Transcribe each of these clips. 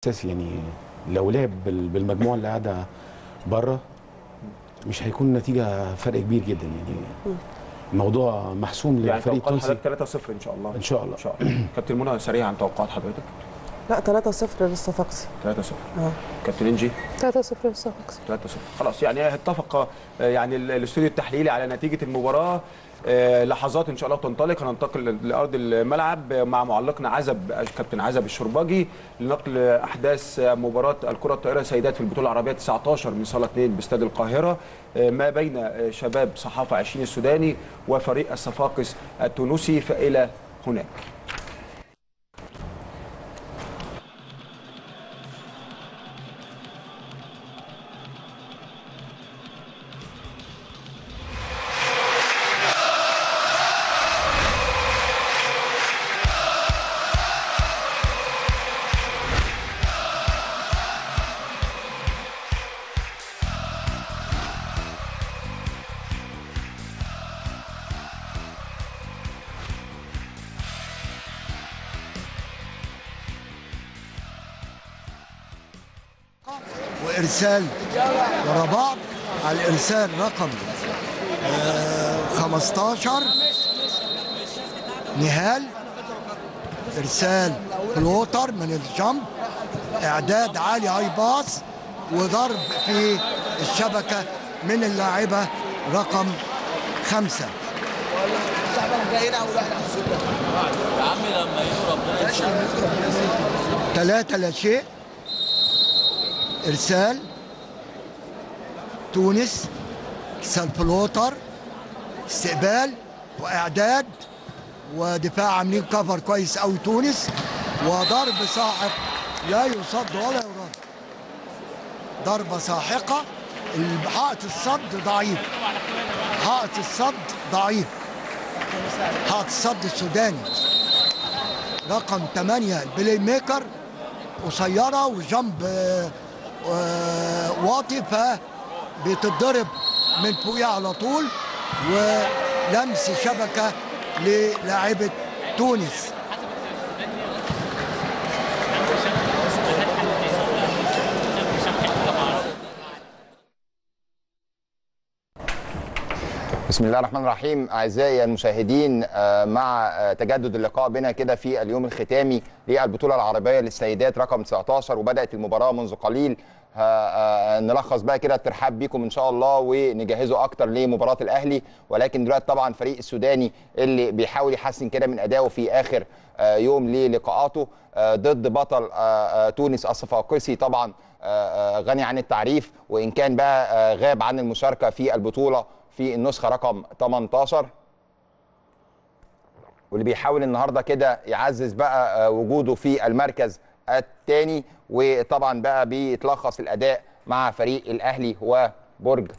اساسي يعني لو لعب بال- بالمجموعه اللي قاعده بره مش هيكون النتيجه فرق كبير جدا يعني الموضوع محسوم يعني للفريق توقعات التونسي حضرتك 3-0 ان شاء الله ان شاء الله ان شاء الله كابتن منى سريع عن توقعات حضرتك لا 3-0 للصفاقسي 3-0 اه كابتن انجي 3-0 للصفاقسي 3-0 خلاص يعني اتفق آه، يعني ال- الاستوديو التحليلي على نتيجه المباراه آه، لحظات ان شاء الله تنطلق هننتقل لارض الملعب مع معلقنا عزب كابتن عزب الشرباجي لنقل احداث مباراه الكره الطائره سيدات في البطوله العربيه 19 من صاله 2 باستاد القاهره آه، ما بين آه، شباب صحافه 20 السوداني وفريق الصفاقس التونسي فالى هناك وارسال ورا بعض على الارسال رقم آه، 15 نهال ارسال فلوتر من الجنب اعداد عالي هاي باص وضرب في الشبكه من اللاعبه رقم خمسه ثلاثة لا شيء ارسال تونس سالفلوتر استقبال واعداد ودفاع عاملين كفر كويس قوي تونس وضرب ساحق لا يصد ولا يرد ضربه ساحقه حائط الصد ضعيف حائط الصد ضعيف حائط الصد السوداني رقم 8 البلاي ميكر قصيره وجنب آه، آه، واطي فبتتضرب من فوقيها على طول ولمس شبكه للاعبه تونس بسم الله الرحمن الرحيم اعزائي المشاهدين آه، مع آه، تجدد اللقاء بنا كده في اليوم الختامي للبطوله العربيه للسيدات رقم 19 وبدات المباراه منذ قليل ه- آه، نلخص بقى كده الترحاب بيكم ان شاء الله ونجهزه اكتر لمباراه الاهلي ولكن دلوقتي طبعا فريق السوداني اللي بيحاول يحسن كده من ادائه في اخر آه، يوم للقاءاته آه، ضد بطل آه، آه، تونس الصفاقسي طبعا آه، آه، غني عن التعريف وان كان بقى آه، غاب عن المشاركه في البطوله في النسخه رقم 18 واللي بيحاول النهارده كده يعزز بقى آه، وجوده في المركز الثاني وطبعا بقى بيتلخص الاداء مع فريق الاهلي وبرج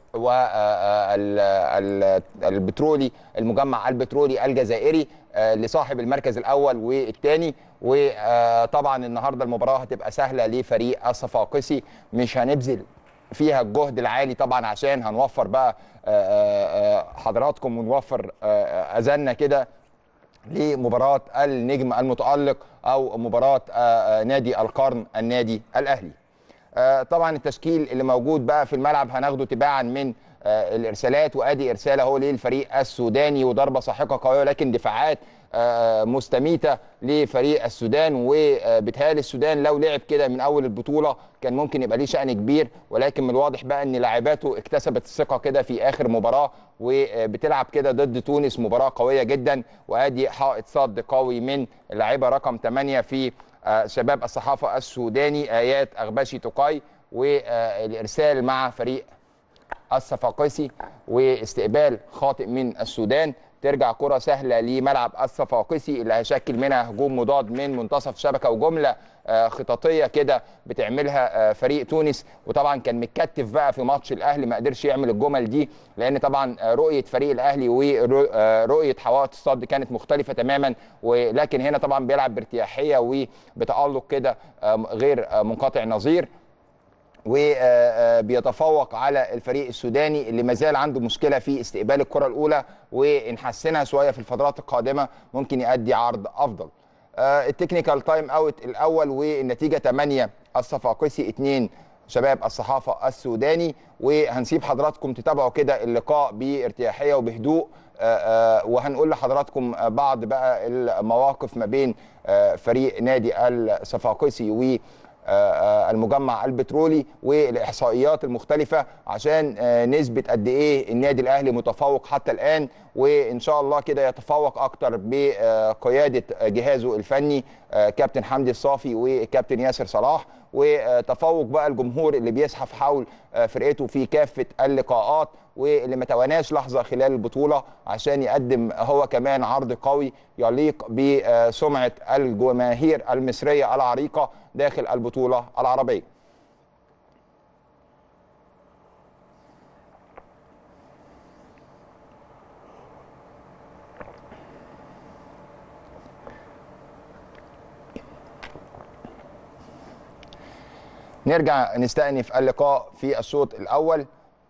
والبترولي المجمع البترولي الجزائري آه، لصاحب المركز الاول والثاني وطبعا النهارده المباراه هتبقى سهله لفريق الصفاقسي مش هنبذل فيها الجهد العالي طبعا عشان هنوفر بقى آه، آه، آه، حضراتكم ونوفر آه، آه، اذاننا كده لمباراة النجم المتألق أو مباراة آه، آه، نادي القرن النادي الأهلي آه، طبعا التشكيل اللي موجود بقى في الملعب هناخده تباعا من آه، الارسالات وادي ارسال اهو للفريق السوداني وضربه ساحقه قويه لكن دفاعات آه، مستميته لفريق السودان وبتهيألي السودان لو لعب كده من اول البطوله كان ممكن يبقى ليه شأن كبير ولكن من الواضح بقى ان لاعباته اكتسبت الثقه كده في اخر مباراه وبتلعب كده ضد تونس مباراه قويه جدا وادي حائط صد قوي من اللاعبه رقم 8 في آه، شباب الصحافه السوداني ايات اغباشي توقاي والارسال مع فريق الصفاقسي واستقبال خاطئ من السودان ترجع كرة سهلة لملعب الصفاقسي اللي هيشكل منها هجوم مضاد من منتصف شبكة وجملة آه، خططية كده بتعملها آه، فريق تونس وطبعا كان متكتف بقى في ماتش الأهلي ما قدرش يعمل الجمل دي لأن طبعا آه، رؤية فريق الأهلي ورؤية حوائط الصد كانت مختلفة تماما ولكن هنا طبعا بيلعب بارتياحية وبتألق كده آه، غير آه، منقطع نظير وبيتفوق على الفريق السوداني اللي ما زال عنده مشكله في استقبال الكره الاولى وان حسنها شويه في الفترات القادمه ممكن يؤدي عرض افضل آه، التكنيكال تايم اوت الاول والنتيجه 8 الصفاقسي 2 شباب الصحافه السوداني وهنسيب حضراتكم تتابعوا كده اللقاء بارتياحيه وبهدوء آه، آه، وهنقول لحضراتكم آه، بعض بقى المواقف ما بين آه، فريق نادي الصفاقسي و آه، آه، المجمع البترولي والاحصائيات المختلفه عشان آه، نثبت قد ايه النادي الاهلي متفوق حتى الان وان شاء الله كده يتفوق اكتر بقياده جهازه الفني آه، كابتن حمدي الصافي وكابتن ياسر صلاح وتفوق بقى الجمهور اللي بيزحف حول آه، فرقته في كافه اللقاءات واللي ما تواناش لحظه خلال البطوله عشان يقدم هو كمان عرض قوي يليق بسمعه الجماهير المصريه العريقه داخل البطوله العربيه. نرجع نستأنف اللقاء في الشوط الأول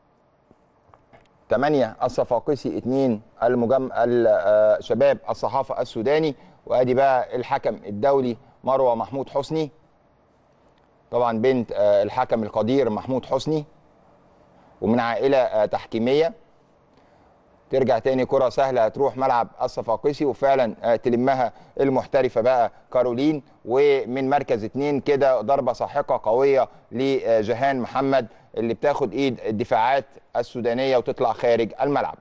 8 الصفاقسي 2 المجم ال- آه، شباب الصحافة السوداني وادي بقى الحكم الدولي مروة محمود حسني طبعا بنت آه، الحكم القدير محمود حسني ومن عائلة آه، تحكيمية ترجع تاني كرة سهلة تروح ملعب الصفاقسي وفعلا آه، تلمها المحترفة بقى كارولين ومن مركز اتنين كده ضربة ساحقة قوية لجهان محمد اللي بتاخد ايد الدفاعات السودانية وتطلع خارج الملعب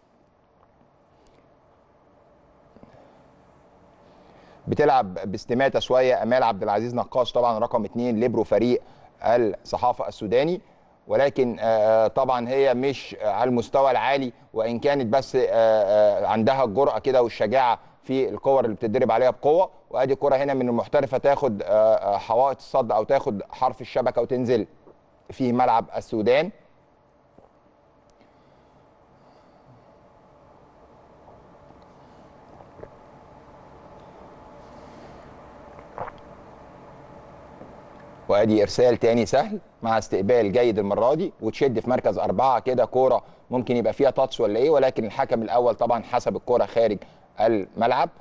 بتلعب باستماتة شوية أمال عبد العزيز نقاش طبعا رقم اتنين ليبرو فريق الصحافة السوداني ولكن آه، طبعا هي مش على المستوى العالي وإن كانت بس آه، آه، عندها الجرأة كده والشجاعة في الكور اللي بتدرب عليها بقوة وأدي كرة هنا من المحترفة تاخد آه، آه، حوائط الصد أو تاخد حرف الشبكة وتنزل في ملعب السودان وادي ارسال تاني سهل مع استقبال جيد المره دي وتشد في مركز اربعه كده كوره ممكن يبقى فيها تاتش ولا ايه ولكن الحكم الاول طبعا حسب الكوره خارج الملعب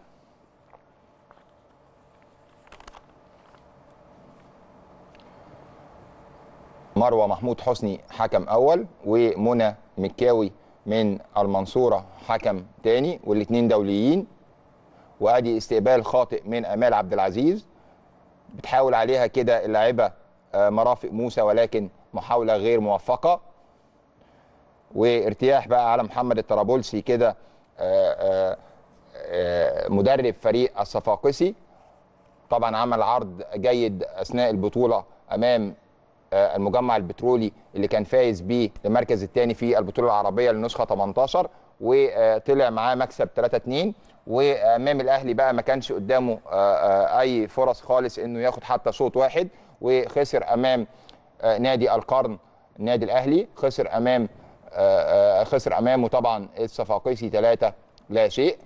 مروه محمود حسني حكم اول ومنى مكاوي من المنصوره حكم تاني والاثنين دوليين وادي استقبال خاطئ من امال عبد العزيز بتحاول عليها كده اللاعبه آه، مرافق موسى ولكن محاوله غير موفقه وارتياح بقى على محمد الطرابلسي كده آه، آه، آه، مدرب فريق الصفاقسي طبعا عمل عرض جيد اثناء البطوله امام آه، المجمع البترولي اللي كان فايز بيه المركز الثاني في البطوله العربيه للنسخه 18 وطلع معاه مكسب 3 2 وامام الاهلي بقى ما كانش قدامه آه، آه، اي فرص خالص انه ياخد حتى شوط واحد وخسر امام آه، نادي القرن النادي الاهلي خسر امام آه، آه، خسر امامه طبعا الصفاقسي 3 لا شيء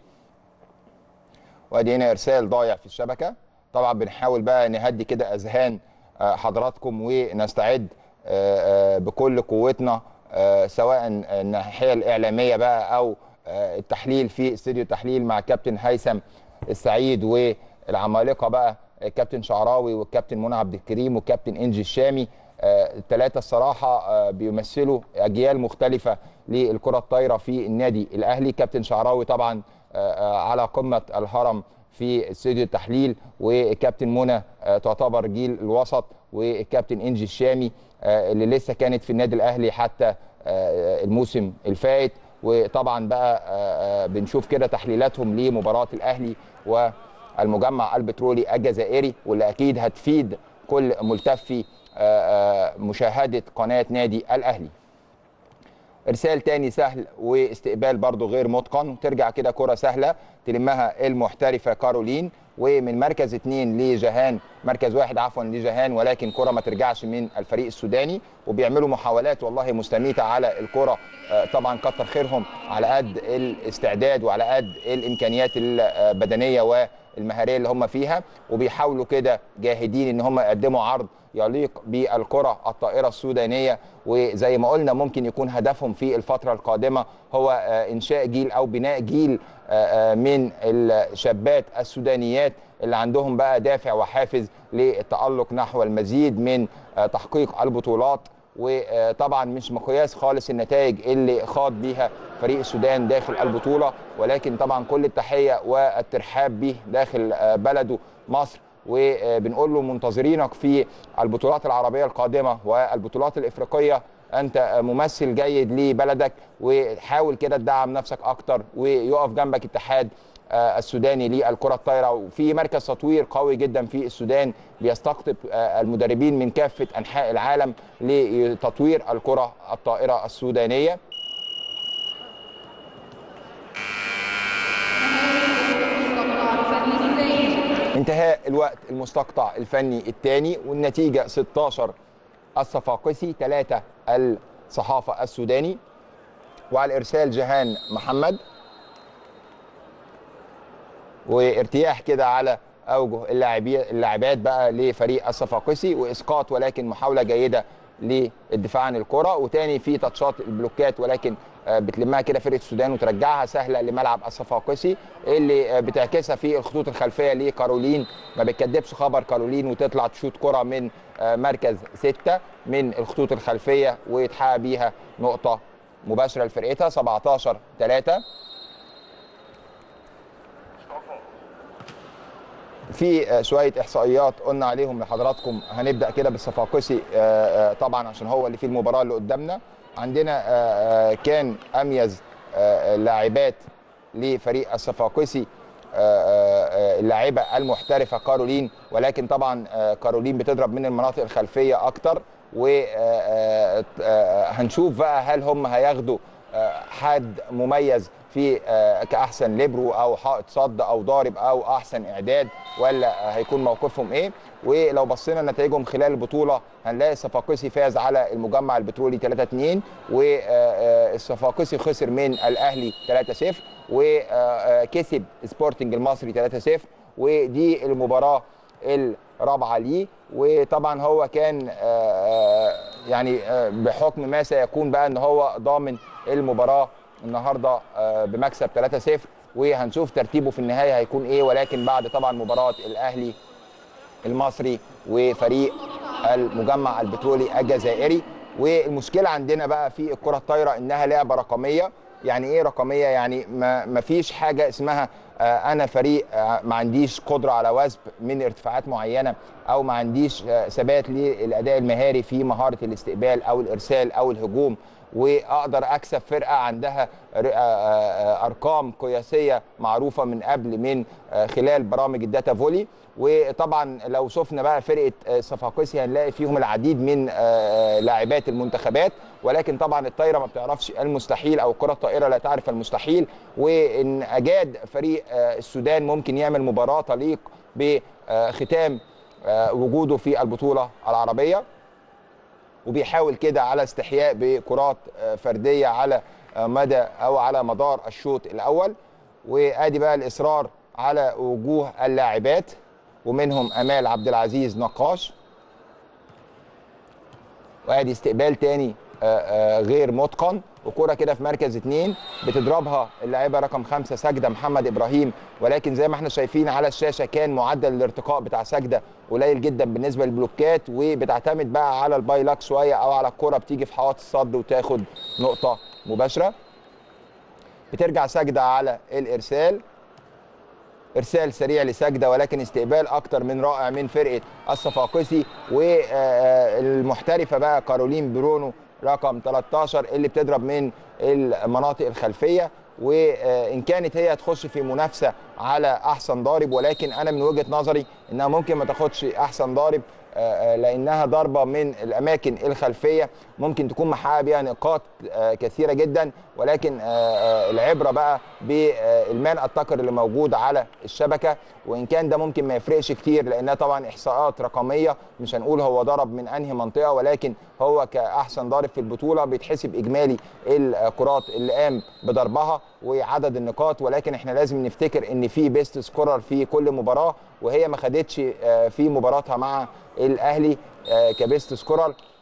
وادي هنا ارسال ضايع في الشبكه طبعا بنحاول بقى نهدي كده اذهان آه، حضراتكم ونستعد آه، آه، بكل قوتنا آه، سواء الناحيه الاعلاميه بقى او آه، التحليل في استوديو التحليل مع كابتن هيثم السعيد والعمالقه بقى الكابتن شعراوي والكابتن منى عبد الكريم والكابتن انجي الشامي آه، الثلاثه الصراحه آه، بيمثلوا اجيال مختلفه للكره الطايره في النادي الاهلي كابتن شعراوي طبعا آه، آه، على قمه الهرم في استوديو التحليل والكابتن منى آه، تعتبر جيل الوسط والكابتن انجي الشامي آه، اللي لسه كانت في النادي الاهلي حتى آه، الموسم الفائت وطبعا بقى آه، آه، بنشوف كده تحليلاتهم لمباراه الاهلي والمجمع البترولي الجزائري واللي اكيد هتفيد كل ملتفي آه، آه، مشاهده قناه نادي الاهلي ارسال تاني سهل واستقبال برضو غير متقن ترجع كده كره سهله تلمها المحترفه كارولين ومن مركز اتنين لجهان مركز واحد عفوا لجهان ولكن كره ما ترجعش من الفريق السوداني وبيعملوا محاولات والله مستميته على الكره آه، طبعا كتر خيرهم على قد الاستعداد وعلى قد الامكانيات البدنيه والمهاريه اللي هم فيها وبيحاولوا كده جاهدين ان هم يقدموا عرض يليق بالكره الطائره السودانيه وزي ما قلنا ممكن يكون هدفهم في الفتره القادمه هو آه، انشاء جيل او بناء جيل آه، آه، آه، من الشابات السودانيات اللي عندهم بقى دافع وحافز للتألق نحو المزيد من آه، تحقيق البطولات وطبعا مش مقياس خالص النتائج اللي خاض بيها فريق السودان داخل البطوله ولكن طبعا كل التحيه والترحاب به داخل آه، بلده مصر وبنقول له منتظرينك في البطولات العربيه القادمه والبطولات الافريقيه انت ممثل جيد لبلدك وحاول كده تدعم نفسك اكتر ويقف جنبك اتحاد آه، السوداني للكره الطايره وفي مركز تطوير قوي جدا في السودان بيستقطب آه، المدربين من كافه انحاء العالم لتطوير الكره الطائره السودانيه انتهاء الوقت المستقطع الفني الثاني والنتيجه 16 الصفاقسي 3 الصحافه السوداني وعلى الارسال جهان محمد وارتياح كده على اوجه اللاعبين اللاعبات بقى لفريق الصفاقسي واسقاط ولكن محاوله جيده للدفاع عن الكره وتاني في تاتشات البلوكات ولكن آه، بتلمها كده فرقه السودان وترجعها سهله لملعب الصفاقسي اللي آه، بتعكسها في الخطوط الخلفيه لكارولين ما بتكدبش خبر كارولين وتطلع تشوط كره من آه، مركز ستة من الخطوط الخلفيه ويتحقق بيها نقطه مباشره لفرقتها 17 3 في آه، شويه احصائيات قلنا عليهم لحضراتكم هنبدا كده بالصفاقسي آه، آه، طبعا عشان هو اللي فيه المباراه اللي قدامنا عندنا آه، آه، كان اميز آه، اللاعبات لفريق الصفاقسي آه، آه، اللاعبه المحترفه كارولين ولكن طبعا آه، كارولين بتضرب من المناطق الخلفيه اكتر وهنشوف بقى هل هم هياخدوا آه، حد مميز في آه، كاحسن ليبرو او حائط صد او ضارب او احسن اعداد ولا آه، هيكون موقفهم ايه ولو بصينا نتائجهم خلال البطوله هنلاقي الصفاقسي فاز على المجمع البترولي 3 2 والصفاقسي خسر من الاهلي 3 0 وكسب سبورتنج المصري 3 0 ودي المباراه الرابعه ليه وطبعا هو كان آه، آه، يعني آه، بحكم ما سيكون بقى ان هو ضامن المباراه النهارده آه، بمكسب 3-0 وهنشوف ترتيبه في النهايه هيكون ايه ولكن بعد طبعا مباراه الاهلي المصري وفريق المجمع البترولي الجزائري والمشكله عندنا بقى في الكره الطايره انها لعبه رقميه يعني ايه رقميه يعني ما ما فيش حاجه اسمها آه، انا فريق آه، ما عنديش قدره على وثب من ارتفاعات معينه او ما عنديش آه، ثبات للاداء المهاري في مهاره الاستقبال او الارسال او الهجوم واقدر اكسب فرقه عندها ر- آه، آه، ارقام قياسيه معروفه من قبل من آه، خلال برامج الداتا فولي وطبعا لو شفنا بقى فرقه آه، صفاقسي هنلاقي فيهم العديد من آه، لاعبات المنتخبات ولكن طبعا الطايره ما بتعرفش المستحيل او الكره الطائره لا تعرف المستحيل وان اجاد فريق آه، السودان ممكن يعمل مباراه تليق بختام آه، وجوده في البطوله العربيه وبيحاول كده على استحياء بكرات آه، فرديه على آه، مدى او على مدار الشوط الاول وادي بقى الاصرار على وجوه اللاعبات ومنهم امال عبد العزيز نقاش وادي استقبال تاني آه، آه، غير متقن وكرة كده في مركز اتنين بتضربها اللاعبة رقم خمسة سجدة محمد إبراهيم ولكن زي ما احنا شايفين على الشاشة كان معدل الارتقاء بتاع سجدة قليل جدا بالنسبة للبلوكات وبتعتمد بقى على البايلاك شوية أو على الكرة بتيجي في حوائط الصد وتاخد نقطة مباشرة بترجع سجدة على الإرسال ارسال سريع لسجده ولكن استقبال اكتر من رائع من فرقه الصفاقسي والمحترفه بقى كارولين برونو رقم 13 اللي بتضرب من المناطق الخلفيه وان كانت هي تخش في منافسه على احسن ضارب ولكن انا من وجهه نظري انها ممكن ما تاخدش احسن ضارب آه، آه، لانها ضربه من الاماكن الخلفيه ممكن تكون محققه بيها نقاط آه، كثيره جدا ولكن آه، آه، العبره بقى بالمان التكر اللي موجود على الشبكه وان كان ده ممكن ما يفرقش كتير لانها طبعا احصاءات رقميه مش هنقول هو ضرب من انهي منطقه ولكن هو كاحسن ضارب في البطوله بيتحسب اجمالي الكرات اللي قام بضربها وعدد النقاط ولكن احنا لازم نفتكر ان في بيست سكورر في كل مباراه وهي ما خدتش آه، في مباراتها مع الاهلي آه، كبيست سكورر آه،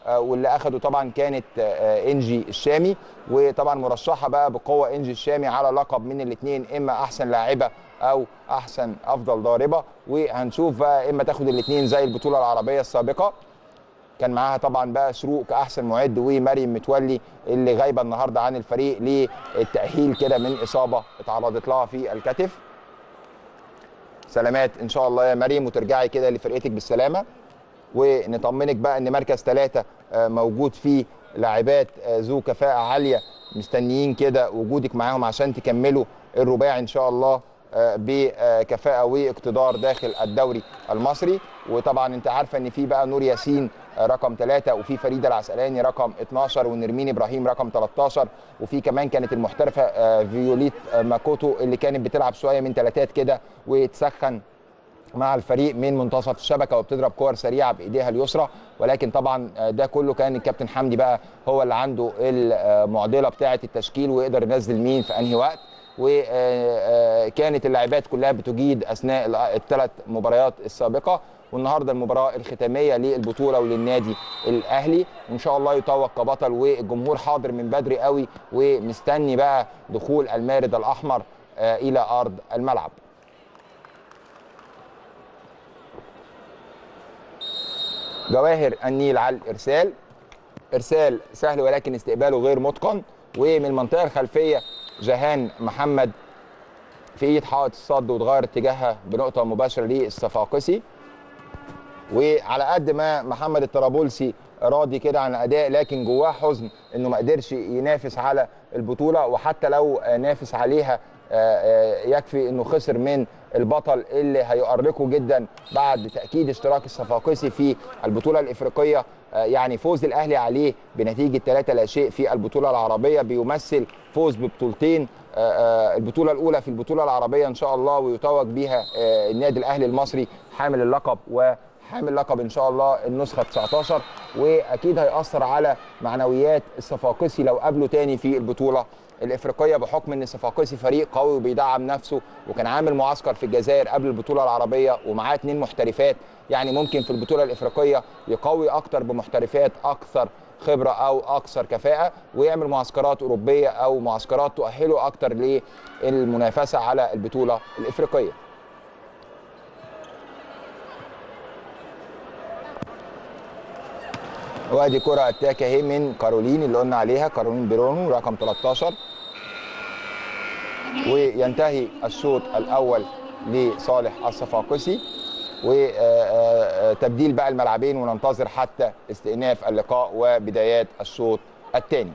آه، واللي اخده طبعا كانت آه، انجي الشامي وطبعا مرشحه بقى بقوه انجي الشامي على لقب من الاثنين اما احسن لاعبه او احسن افضل ضاربه وهنشوف بقى اما تاخد الاثنين زي البطوله العربيه السابقه كان معاها طبعا بقى شروق كاحسن معد ومريم متولي اللي غايبه النهارده عن الفريق للتاهيل كده من اصابه اتعرضت لها في الكتف سلامات ان شاء الله يا مريم وترجعي كده لفرقتك بالسلامه ونطمنك بقى ان مركز ثلاثة آه، موجود فيه لاعبات آه، ذو كفاءة عالية مستنيين كده وجودك معاهم عشان تكملوا الرباعي ان شاء الله آه، بكفاءة واقتدار داخل الدوري المصري وطبعا انت عارفة ان في بقى نور ياسين آه، رقم ثلاثة وفي فريدة العسقلاني رقم 12 ونرمين ابراهيم رقم 13 وفي كمان كانت المحترفة آه، فيوليت آه، ماكوتو اللي كانت بتلعب شوية من ثلاثات كده وتسخن مع الفريق من منتصف الشبكه وبتضرب كور سريعه بايديها اليسرى ولكن طبعا آه، ده كله كان الكابتن حمدي بقى هو اللي عنده المعضله بتاعه التشكيل ويقدر ينزل مين في انهي وقت وكانت اللاعبات كلها بتجيد اثناء الثلاث مباريات السابقه والنهارده المباراه الختاميه للبطوله وللنادي الاهلي وان شاء الله يتوج كبطل والجمهور حاضر من بدري قوي ومستني بقى دخول المارد الاحمر آه، الى ارض الملعب جواهر النيل على الارسال ارسال سهل ولكن استقباله غير متقن ومن المنطقه الخلفيه جهان محمد في ايد حائط الصد وتغير اتجاهها بنقطه مباشره للصفاقسي وعلى قد ما محمد الطرابلسي راضي كده عن الاداء لكن جواه حزن انه ما قدرش ينافس على البطوله وحتى لو آه، نافس عليها آه، آه، يكفي انه خسر من البطل اللي هيؤرقه جدا بعد تاكيد اشتراك الصفاقسي في البطوله الافريقيه آه، يعني فوز الاهلي عليه بنتيجه 3 لا شيء في البطوله العربيه بيمثل فوز ببطولتين آه، آه، البطوله الاولى في البطوله العربيه ان شاء الله ويتوج بيها آه، النادي الاهلي المصري حامل اللقب وحامل لقب ان شاء الله النسخه 19 واكيد هياثر على معنويات الصفاقسي لو قابله تاني في البطوله الافريقيه بحكم ان الصفاقسي فريق قوي وبيدعم نفسه وكان عامل معسكر في الجزائر قبل البطوله العربيه ومعاه اتنين محترفات يعني ممكن في البطوله الافريقيه يقوي اكتر بمحترفات اكثر خبره او اكثر كفاءه ويعمل معسكرات اوروبيه او معسكرات تؤهله اكتر للمنافسه على البطوله الافريقيه وادي كرة اتاك اهي من كارولين اللي قلنا عليها كارولين بيرونو رقم 13 وينتهي الشوط الاول لصالح الصفاقسي وتبديل بقى الملعبين وننتظر حتى استئناف اللقاء وبدايات الشوط الثاني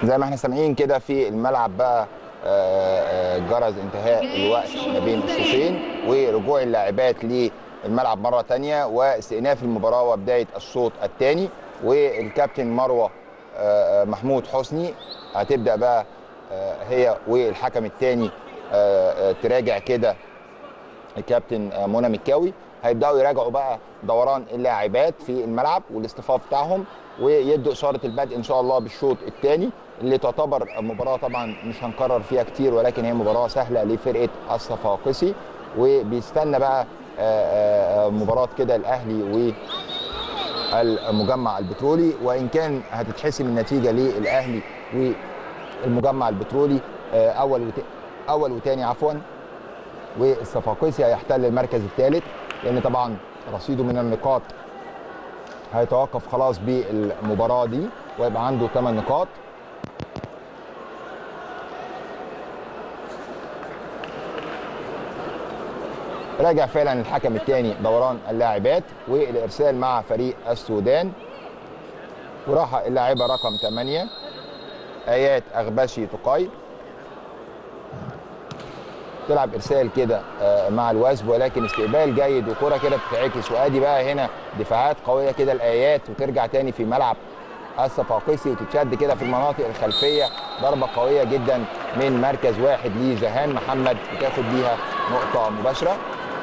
زي ما احنا سامعين كده في الملعب بقى آه، آه، جرس انتهاء الوقت ما بين الشوطين ورجوع اللاعبات للملعب مره تانية واستئناف المباراه وبدايه الشوط الثاني والكابتن مروه آه، آه، محمود حسني هتبدا بقى آه، هي والحكم الثاني تراجع كده الكابتن آه، منى مكاوي هيبداوا يراجعوا بقى دوران اللاعبات في الملعب والاصطفاف بتاعهم ويدوا اشاره البدء ان شاء الله بالشوط الثاني اللي تعتبر مباراه طبعا مش هنكرر فيها كتير ولكن هي مباراه سهله لفرقه الصفاقسي وبيستنى بقى آه، آه، مباراه كده الاهلي والمجمع البترولي وان كان هتتحسم النتيجه للاهلي والمجمع البترولي آه، اول وت... اول وثاني عفوا والصفاقسي هيحتل المركز الثالث لان طبعا رصيده من النقاط هيتوقف خلاص بالمباراه دي ويبقى عنده 8 نقاط راجع فعلا الحكم الثاني دوران اللاعبات والارسال مع فريق السودان وراح اللاعبه رقم 8 ايات اغبشي تقاي تلعب ارسال كده آه، مع الوثب ولكن استقبال جيد وكره كده بتتعكس وادي بقى هنا دفاعات قويه كده الايات وترجع تاني في ملعب الصفاقسي وتتشد كده في المناطق الخلفيه ضربه قويه جدا من مركز واحد لجهان محمد وتاخد بيها نقطه مباشره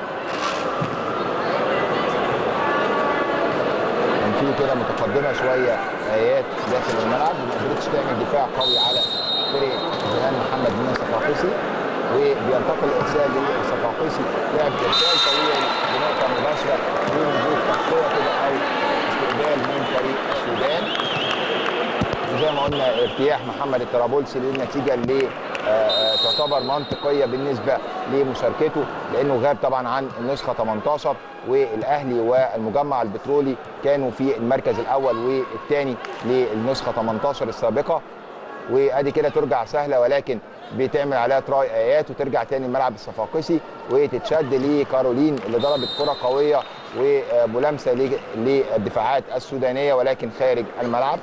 كان في كده متقدمه شويه ايات داخل الملعب وما قدرتش تعمل دفاع قوي على فريق جهان محمد من الصفاقسي وبينتقل الارسال للصفاقسي لعب ارسال طويل بنقطه مباشره ووجود تغطيه كده او استقبال من فريق السودان وزي ما قلنا ارتياح محمد الطرابلسي للنتيجه اللي آه، آه، تعتبر منطقيه بالنسبه لمشاركته لانه غاب طبعا عن النسخه 18 والاهلي والمجمع البترولي كانوا في المركز الاول والثاني للنسخه 18 السابقه وادي كده ترجع سهله ولكن بتعمل عليها تراي ايات وترجع تاني الملعب الصفاقسي وتتشد لكارولين اللي ضربت كره قويه وملامسه ل- للدفاعات السودانيه ولكن خارج الملعب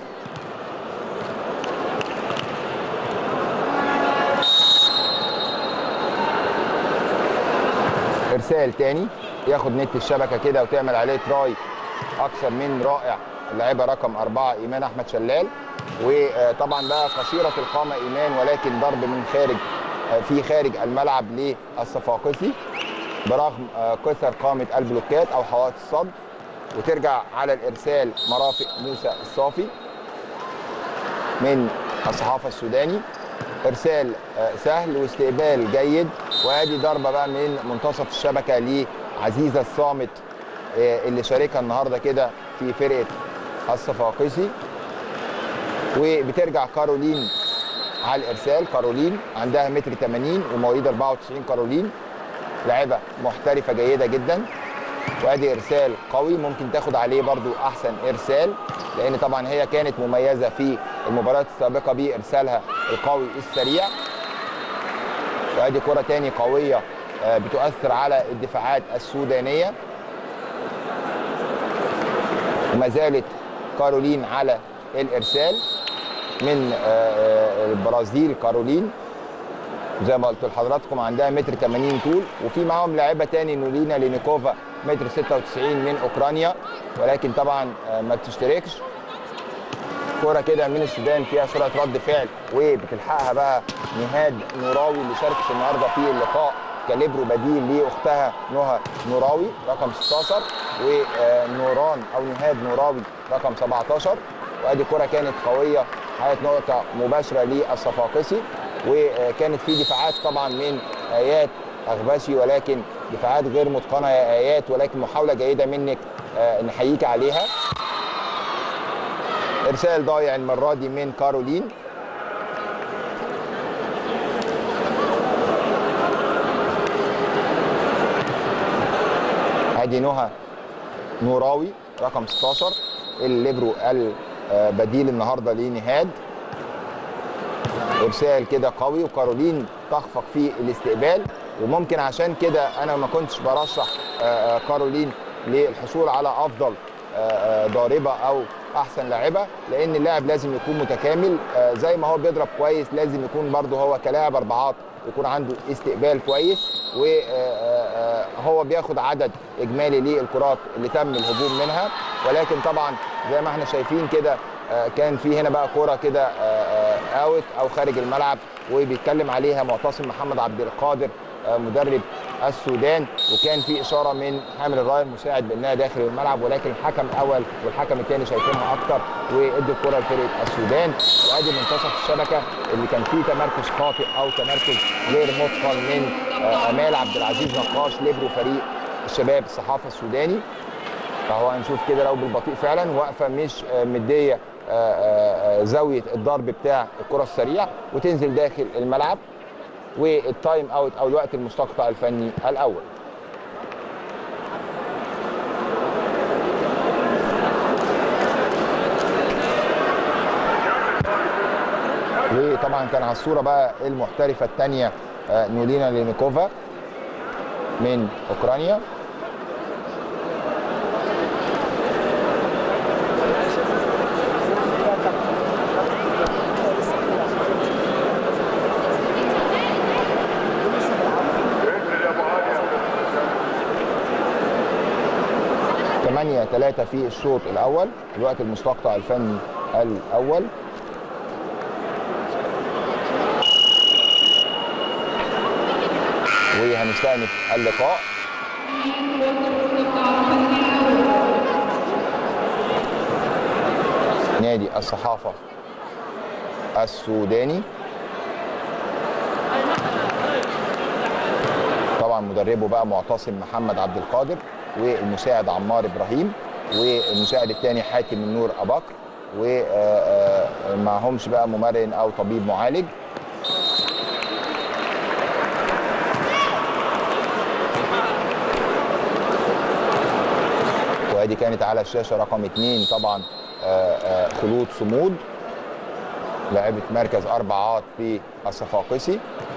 ارسال تاني ياخد نت الشبكه كده وتعمل عليه تراي اكثر من رائع اللاعبه رقم أربعة ايمان احمد شلال وطبعا بقى قصيره القامه ايمان ولكن ضرب من خارج في خارج الملعب للصفاقسي برغم كثر قامه البلوكات او حوائط الصد وترجع على الارسال مرافق موسى الصافي من الصحافه السوداني ارسال آه، سهل واستقبال جيد وادي ضربه بقى من منتصف الشبكه لعزيزه الصامت آه، اللي شاركها النهارده كده في فرقه الصفاقسي وبترجع كارولين على الارسال كارولين عندها متر 80 ومواليد 94 كارولين لاعبه محترفه جيده جدا وادي ارسال قوي ممكن تاخد عليه برضو احسن ارسال لان طبعا هي كانت مميزه في المباريات السابقه بارسالها القوي السريع وادي كره تاني قويه آه، بتؤثر على الدفاعات السودانيه وما زالت كارولين على الارسال من آه، آه، البرازيل كارولين زي ما قلت لحضراتكم عندها متر 80 طول وفي معاهم لاعبه تاني نولينا لينيكوفا متر 96 من اوكرانيا ولكن طبعا آه، ما بتشتركش كرة كده من السودان فيها سرعة رد فعل وبتلحقها بقى نهاد نوراوي اللي شاركت النهارده في اللقاء كاليبرو بديل لاختها نهى نوراوي رقم 16 ونوران او نهاد نوراوي رقم 17 وادي كرة كانت قوية حققت نقطة مباشرة للصفاقسي وكانت في دفاعات طبعا من ايات اغباشي ولكن دفاعات غير متقنة يا ايات ولكن محاولة جيدة منك آه، نحييك عليها ارسال ضايع المره دي من كارولين ادي نهى نوراوي رقم 16 الليبرو البديل النهارده لنهاد ارسال كده قوي وكارولين تخفق في الاستقبال وممكن عشان كده انا ما كنتش برشح آه، آه، كارولين للحصول على افضل آه، آه، ضاربه او احسن لاعبه لان اللاعب لازم يكون متكامل آه، زي ما هو بيضرب كويس لازم يكون برضه هو كلاعب اربعات يكون عنده استقبال كويس وهو بياخد عدد اجمالي للكرات اللي تم الهجوم منها ولكن طبعا زي ما احنا شايفين كده آه، كان في هنا بقى كوره كده آه، آه، اوت او خارج الملعب وبيتكلم عليها معتصم محمد عبد القادر آه، مدرب السودان وكان في اشاره من حامل الرايه المساعد بانها داخل الملعب ولكن الحكم الاول والحكم الثاني شايفينها اكتر وادوا الكره لفرقه السودان وادي منتصف الشبكه اللي كان فيه تمركز خاطئ او تمركز غير متقن من آه، امال عبد العزيز نقاش ليبرو فريق الشباب الصحافه السوداني فهو هنشوف كده لو بالبطيء فعلا واقفه مش آه، مديه آه، آه، آه، زاويه الضرب بتاع الكره السريع وتنزل داخل الملعب والتايم اوت او الوقت المستقطع الفني الاول وطبعا كان على الصوره بقى المحترفه الثانيه نولينا لينيكوفا من اوكرانيا ثمانية ثلاثة في الشوط الأول الوقت المستقطع الفني الأول وهنستأنف اللقاء نادي الصحافة السوداني طبعا مدربه بقى معتصم محمد عبد القادر والمساعد عمار ابراهيم والمساعد الثاني حاتم النور ابكر ومعهمش بقى ممرن او طبيب معالج وادي كانت على الشاشه رقم اثنين طبعا آه، آه، خلود صمود لاعبة مركز أربعات في الصفاقسي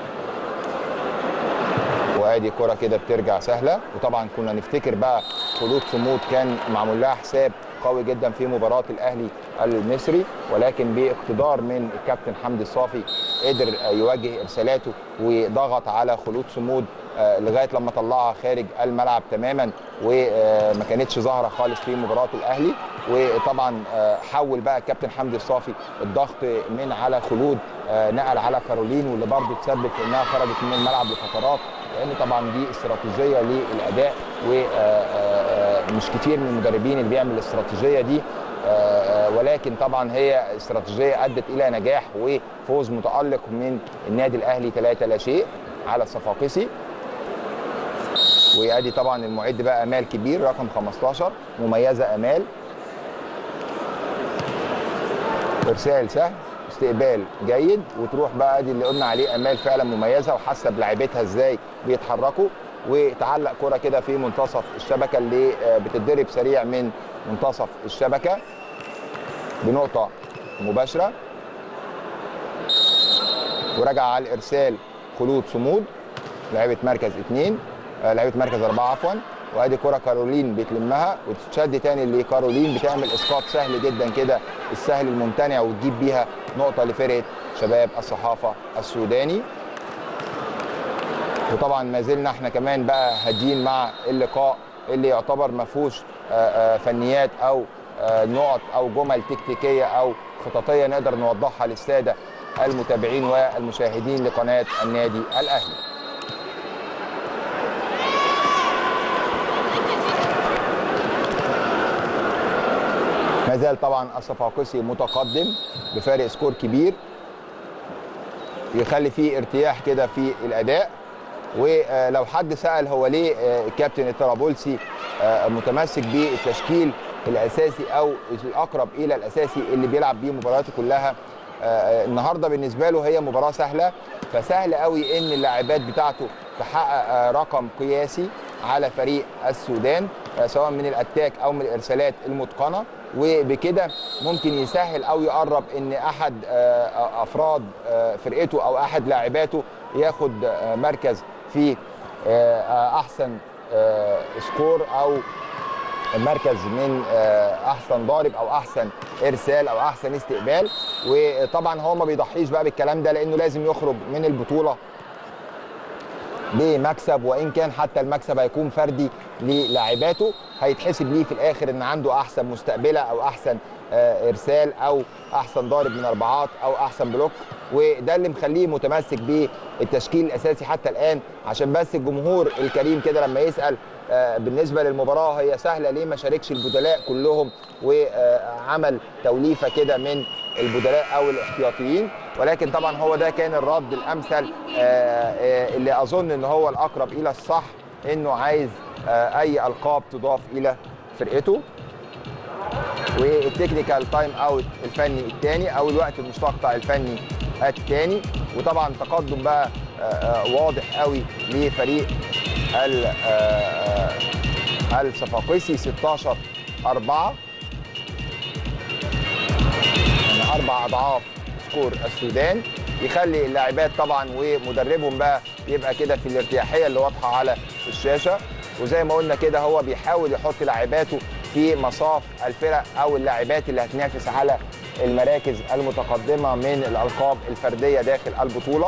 وادي كرة كده بترجع سهلة وطبعا كنا نفتكر بقى خلود صمود كان معمول لها حساب قوي جدا في مباراة الأهلي المصري ولكن باقتدار من الكابتن حمدي الصافي قدر يوجه إرسالاته وضغط على خلود صمود آه، لغاية لما طلعها خارج الملعب تماما وما كانتش ظاهرة خالص في مباراة الأهلي وطبعا آه، حول بقى الكابتن حمدي الصافي الضغط من على خلود آه، نقل على كارولين واللي برضه تسبب في انها خرجت من الملعب لفترات لان طبعا دي استراتيجيه للاداء ومش كتير من المدربين اللي بيعمل الاستراتيجيه دي آه، آه، ولكن طبعا هي استراتيجيه ادت الى نجاح وفوز متالق من النادي الاهلي 3 لا شيء على الصفاقسي وادي طبعا المعد بقى امال كبير رقم 15 مميزه امال ارسال سهل استقبال جيد وتروح بقى ادي اللي قلنا عليه امال فعلا مميزه وحاسه بلاعيبتها ازاي بيتحركوا وتعلق كره كده في منتصف الشبكه اللي آه، بتتضرب سريع من منتصف الشبكه بنقطه مباشره ورجع على الارسال خلود صمود لعيبه مركز اثنين آه، لعيبه مركز اربعه عفوا وادي كره كارولين بتلمها وتتشد تاني لكارولين بتعمل اسقاط سهل جدا كده السهل الممتنع وتجيب بيها نقطه لفرقه شباب الصحافه السوداني وطبعا ما زلنا احنا كمان بقى هاديين مع اللقاء اللي يعتبر ما فيهوش آه، آه، فنيات او آه، نقط او جمل تكتيكيه او خططيه نقدر نوضحها للساده المتابعين والمشاهدين لقناه النادي الاهلي. ما زال طبعا الصفاقسي متقدم بفارق سكور كبير يخلي فيه ارتياح كده في الاداء ولو حد سال هو ليه آه، الكابتن الطرابلسي آه، متمسك بالتشكيل الاساسي او الاقرب الى الاساسي اللي بيلعب بيه مبارياته كلها آه، النهارده بالنسبه له هي مباراه سهله فسهل قوي ان اللاعبات بتاعته تحقق آه، رقم قياسي على فريق السودان آه، سواء من الاتاك او من الارسالات المتقنه وبكده ممكن يسهل او يقرب ان احد آه، افراد آه، فرقته او احد لاعباته ياخد آه، مركز في آه، آه، احسن آه، سكور او المركز من آه، احسن ضارب او احسن ارسال او احسن استقبال وطبعا هو ما بيضحيش بقى بالكلام ده لانه لازم يخرج من البطوله بمكسب وان كان حتى المكسب هيكون فردي للاعباته هيتحسب ليه في الاخر ان عنده احسن مستقبله او احسن آه، ارسال او احسن ضارب من اربعات او احسن بلوك وده اللي مخليه متمسك بالتشكيل الاساسي حتى الان عشان بس الجمهور الكريم كده لما يسال آه، بالنسبه للمباراه هي سهله ليه ما شاركش البدلاء كلهم وعمل توليفه كده من البدلاء او الاحتياطيين ولكن طبعا هو ده كان الرد الامثل آه، آه، اللي اظن ان هو الاقرب الى الصح انه عايز آه، اي القاب تضاف الى فرقته والتكنيكال تايم اوت الفني الثاني او الوقت المستقطع الفني الثاني وطبعا تقدم بقى آه، آه، واضح قوي لفريق ال- آه، آه، الصفاقسي 16 4 يعني اربع اضعاف سكور السودان يخلي اللاعبات طبعا ومدربهم بقى يبقى كده في الارتياحيه اللي واضحه على الشاشه وزي ما قلنا كده هو بيحاول يحط لاعباته في مصاف الفرق او اللاعبات اللي هتنافس على المراكز المتقدمه من الالقاب الفرديه داخل البطوله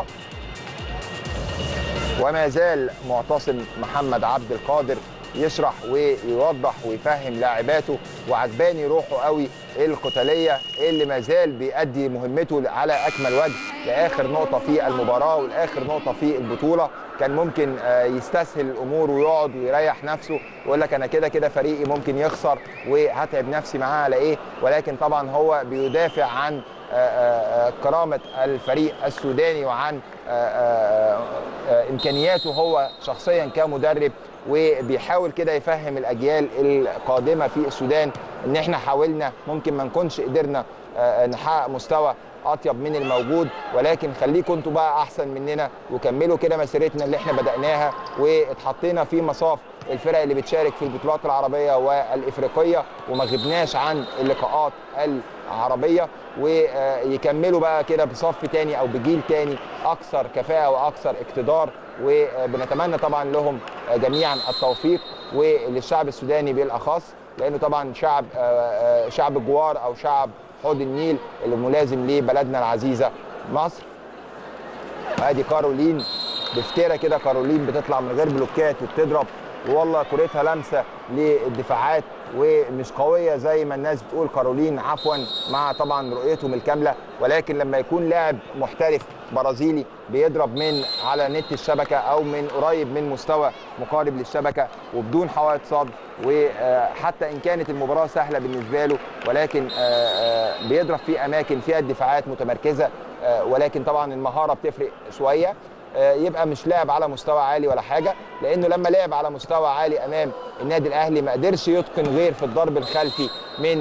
وما زال معتصم محمد عبد القادر يشرح ويوضح ويفهم لاعباته وعجباني روحه قوي القتاليه اللي ما زال بيأدي مهمته على اكمل وجه لاخر نقطه في المباراه ولاخر نقطه في البطوله كان ممكن آه، يستسهل الامور ويقعد ويريح نفسه ويقول لك انا كده كده فريقي ممكن يخسر وهتعب نفسي معاه على ايه ولكن طبعا هو بيدافع عن آه، آه، آه، كرامه الفريق السوداني وعن آه، آه، آه، امكانياته هو شخصيا كمدرب وبيحاول كده يفهم الاجيال القادمه في السودان ان احنا حاولنا ممكن ما نكونش قدرنا آه، نحقق مستوى اطيب من الموجود ولكن خليكم انتوا بقى احسن مننا وكملوا كده مسيرتنا اللي احنا بداناها واتحطينا في مصاف الفرق اللي بتشارك في البطولات العربيه والافريقيه وما غبناش عن اللقاءات العربيه ويكملوا بقى كده بصف تاني او بجيل تاني اكثر كفاءه واكثر اقتدار وبنتمنى طبعا لهم جميعا التوفيق وللشعب السوداني بالاخص لانه طبعا شعب شعب الجوار او شعب حوض النيل اللي ملازم لبلدنا العزيزه مصر ادي كارولين بفتره كده كارولين بتطلع من غير بلوكات وبتضرب والله كورتها لمسه للدفاعات ومش قويه زي ما الناس بتقول كارولين عفوا مع طبعا رؤيتهم الكامله ولكن لما يكون لاعب محترف برازيلي بيضرب من على نت الشبكه او من قريب من مستوى مقارب للشبكه وبدون حوائط صد وحتى ان كانت المباراه سهله بالنسبه له ولكن بيضرب في اماكن فيها الدفاعات متمركزه ولكن طبعا المهاره بتفرق شويه يبقى مش لاعب على مستوى عالي ولا حاجه لانه لما لعب على مستوى عالي امام النادي الاهلي ما قدرش يتقن غير في الضرب الخلفي من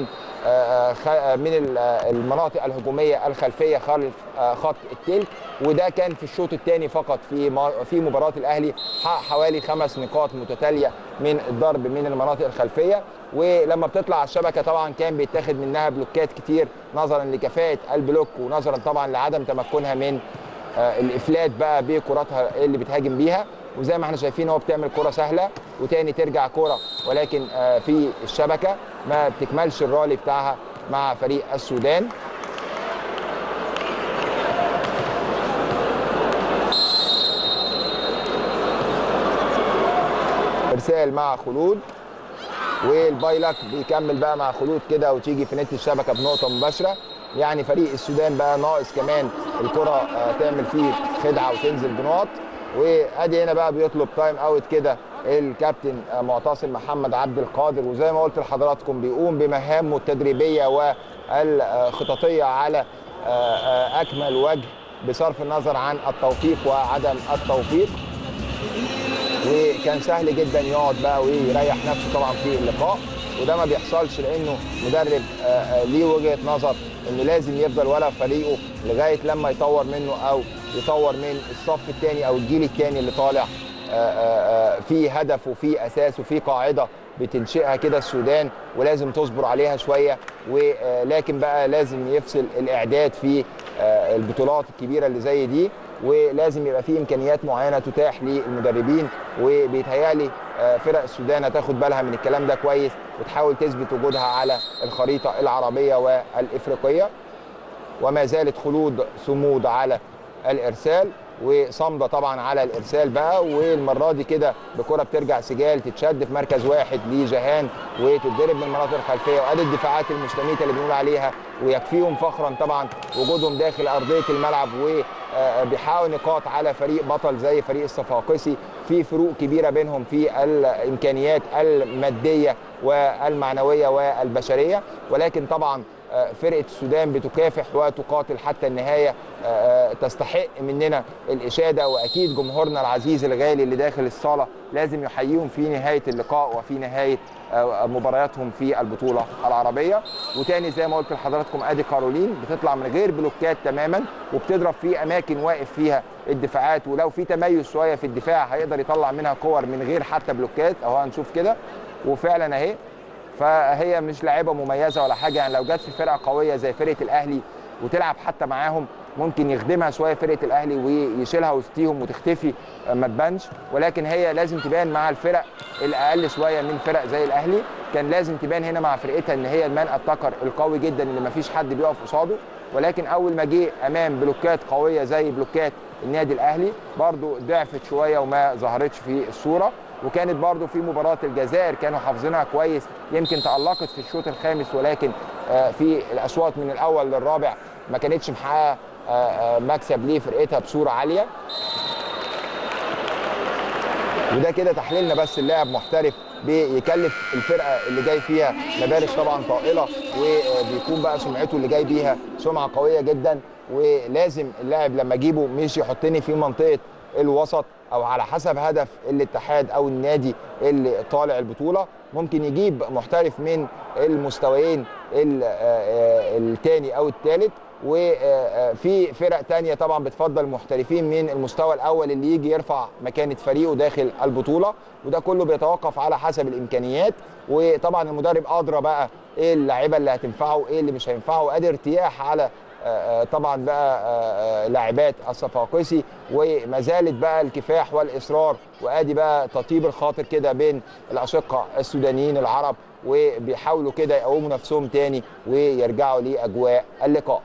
من المناطق الهجوميه الخلفيه خلف خط التلت وده كان في الشوط الثاني فقط في في مباراه الاهلي حقق حوالي خمس نقاط متتاليه من الضرب من المناطق الخلفيه ولما بتطلع على الشبكه طبعا كان بيتاخد منها بلوكات كتير نظرا لكفاءه البلوك ونظرا طبعا لعدم تمكنها من الافلات بقى بكراتها اللي بتهاجم بيها وزي ما احنا شايفين هو بتعمل كره سهله وتاني ترجع كره ولكن في الشبكه ما بتكملش الرالي بتاعها مع فريق السودان ارسال مع خلود والبايلك بيكمل بقى مع خلود كده وتيجي في نت الشبكه بنقطه مباشره يعني فريق السودان بقى ناقص كمان الكره تعمل فيه خدعه وتنزل بنقط وادي هنا بقى بيطلب تايم اوت كده الكابتن معتصم محمد عبد القادر وزي ما قلت لحضراتكم بيقوم بمهامه التدريبيه والخططيه على اكمل وجه بصرف النظر عن التوفيق وعدم التوفيق وكان سهل جدا يقعد بقى ويريح نفسه طبعا في اللقاء وده ما بيحصلش لانه مدرب ليه وجهه نظر انه لازم يفضل ورا فريقه لغايه لما يطور منه او يطور من الصف الثاني او الجيل الثاني اللي طالع في هدف وفي اساس وفي قاعده بتنشئها كده السودان ولازم تصبر عليها شويه ولكن بقى لازم يفصل الاعداد في البطولات الكبيره اللي زي دي ولازم يبقى في امكانيات معينه تتاح للمدربين وبيتهيالي آه، فرق السودان هتاخد بالها من الكلام ده كويس وتحاول تثبت وجودها على الخريطه العربيه والافريقيه وما زالت خلود صمود على الارسال وصمده طبعا على الارسال بقى والمره دي كده بكره بترجع سجال تتشد في مركز واحد لجهان وتتضرب من المناطق الخلفيه وادي الدفاعات المستميته اللي بنقول عليها ويكفيهم فخرا طبعا وجودهم داخل ارضيه الملعب وبيحاول نقاط على فريق بطل زي فريق الصفاقسي في فروق كبيره بينهم في الامكانيات الماديه والمعنويه والبشريه ولكن طبعا آه، فرقه السودان بتكافح وتقاتل حتى النهايه آه، تستحق مننا الاشاده واكيد جمهورنا العزيز الغالي اللي داخل الصاله لازم يحييهم في نهايه اللقاء وفي نهايه آه، مبارياتهم في البطوله العربيه وتاني زي ما قلت لحضراتكم ادي كارولين بتطلع من غير بلوكات تماما وبتضرب في اماكن واقف فيها الدفاعات ولو في تميز شويه في الدفاع هيقدر يطلع منها كور من غير حتى بلوكات اهو هنشوف كده وفعلا اهي فهي مش لاعيبه مميزه ولا حاجه يعني لو جت في فرقه قويه زي فرقه الاهلي وتلعب حتى معاهم ممكن يخدمها شويه فرقه الاهلي ويشيلها وسطيهم وتختفي ما تبانش ولكن هي لازم تبان مع الفرق الاقل شويه من فرق زي الاهلي كان لازم تبان هنا مع فرقتها ان هي المان اتاكر القوي جدا اللي ما فيش حد بيقف قصاده ولكن اول ما جه امام بلوكات قويه زي بلوكات النادي الاهلي برضو ضعفت شويه وما ظهرتش في الصوره وكانت برضو في مباراة الجزائر كانوا حافظينها كويس يمكن تألقت في الشوط الخامس ولكن آه، في الأشواط من الأول للرابع ما كانتش محققة آه، آه، مكسب لفرقتها بصورة عالية وده كده تحليلنا بس اللاعب محترف بيكلف الفرقه اللي جاي فيها مبالغ طبعا طائله وبيكون بقى سمعته اللي جاي بيها سمعه قويه جدا ولازم اللاعب لما اجيبه مش يحطني في منطقه الوسط او على حسب هدف الاتحاد او النادي اللي طالع البطوله ممكن يجيب محترف من المستويين الثاني او الثالث وفي فرق تانية طبعا بتفضل محترفين من المستوى الاول اللي يجي يرفع مكانه فريقه داخل البطوله وده كله بيتوقف على حسب الامكانيات وطبعا المدرب ادرى بقى ايه اللعيبه اللي هتنفعه ايه اللي مش هينفعه وادي ارتياح على آه، آه، طبعا بقى آه، لاعبات الصفاقسي وما زالت بقى الكفاح والاصرار وادي بقى تطيب الخاطر كده بين الاشقاء السودانيين العرب وبيحاولوا كده يقوموا نفسهم تاني ويرجعوا لاجواء اللقاء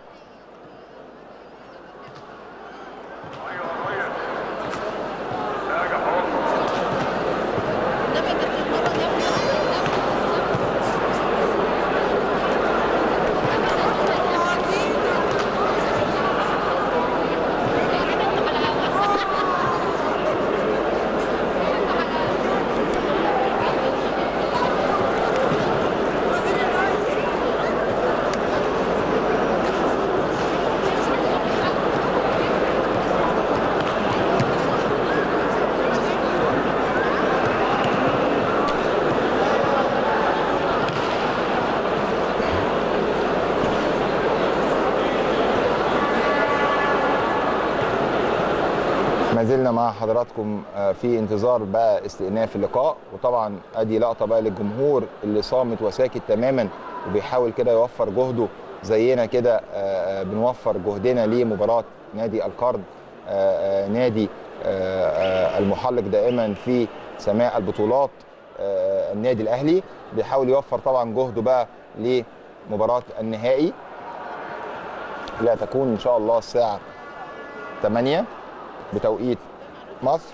ما زلنا مع حضراتكم آه، في انتظار بقى استئناف اللقاء وطبعا ادي لقطه بقى للجمهور اللي صامت وساكت تماما وبيحاول كده يوفر جهده زينا كده آه، آه، بنوفر جهدنا لمباراه نادي القرن آه، آه، نادي آه، آه، المحلق دائما في سماء البطولات آه، النادي الاهلي بيحاول يوفر طبعا جهده بقى لمباراه النهائي اللي هتكون ان شاء الله الساعه 8 بتوقيت مصر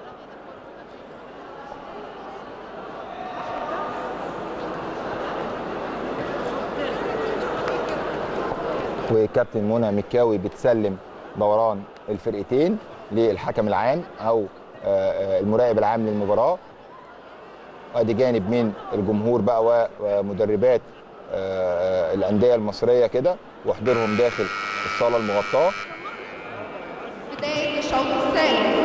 وكابتن منى مكاوي بتسلم دوران الفرقتين للحكم العام او آه، آه، المراقب العام للمباراه ادي جانب من الجمهور بقى ومدربات آه، آه، الانديه المصريه كده وحضورهم داخل الصاله المغطاه بداية الشوط الثالث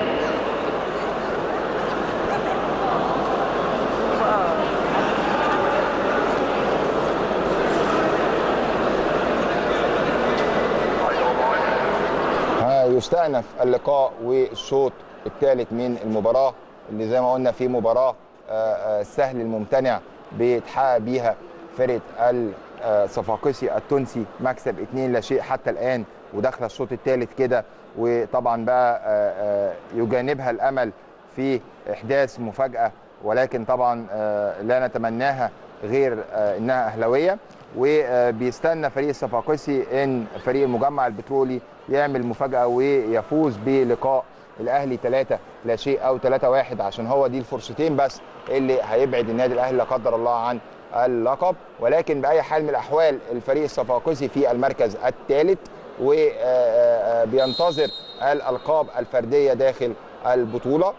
هيستأنف اللقاء والشوط الثالث من المباراة اللي زي ما قلنا في مباراة آه، آه، السهل الممتنع بيتحقق بيها فرقة الصفاقسي التونسي مكسب 2 لا شيء حتى الآن وداخله الشوط الثالث كده وطبعا بقى آه، آه، يجانبها الامل في احداث مفاجاه ولكن طبعا آه، لا نتمناها غير آه، انها اهلاويه وبيستنى فريق الصفاقسي ان فريق المجمع البترولي يعمل مفاجاه ويفوز بلقاء الاهلي 3 لا شيء او 3 1 عشان هو دي الفرصتين بس اللي هيبعد النادي الاهلي لا قدر الله عن اللقب ولكن باي حال من الاحوال الفريق الصفاقسي في المركز الثالث وبينتظر الالقاب الفرديه داخل البطوله